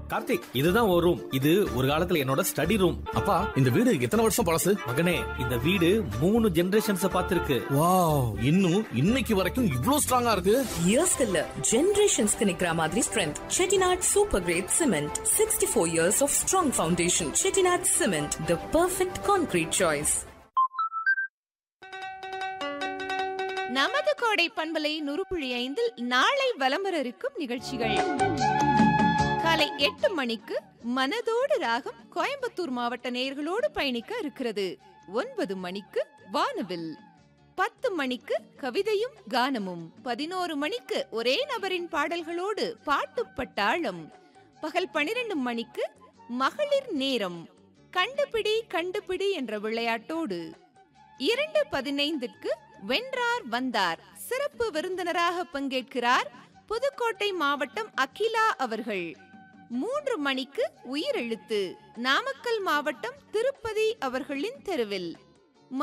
கார்த்திக் இதுதான் ஒரு ரூம் இது ஒரு காலத்துல என்னோட ஸ்டடி ரூம் அப்பா இந்த வீடு எத்தனை வருஷம் பழசு மகனே இந்த வீடு மூணு ஜெனரேஷன்ஸ் பார்த்திருக்கு வாவ் இன்னும் இன்னைக்கு வரைக்கும் இவ்ளோ ஸ்ட்ராங்கா இருக்கு இயர்ஸ்க்கு இல்ல ஜெனரேஷன்ஸ்க்கு நிக்கிற மாதிரி strength Chettinad super grade cement sixty four years of strong foundation Chettinad cement the perfect concrete choice நமது கோடை பண்பலை நுறுப்புழி ஐந்தில் நாளை வலம் வர இருக்கும் நிகழ்ச்சிகள் காலை எட்டு மணிக்கு மனதோடு ராகம் கோயம்புத்தூர் மாவட்ட நேயர்களோடு பயணிக்க இருக்கிறது ஒன்பது மணிக்கு வானவில் பத்து மணிக்கு கவிதையும் கானமும் பதினோரு மணிக்கு ஒரே நபரின் பாடல்களோடு பாட்டு பட்டாளம் பகல் பனிரெண்டு மணிக்கு மகளிர் நேரம் கண்டுபிடி கண்டுபிடி என்ற விளையாட்டோடு இரண்டு பதினைந்திற்கு வென்றார் வந்தார் சிறப்பு விருந்தினராக பங்கேற்கிறார் புதுக்கோட்டை மாவட்டம் அகிலா அவர்கள் மூன்று மணிக்கு உயிரெழுத்து நாமக்கல் மாவட்டம் திருப்பதி அவர்களின் தெருவில்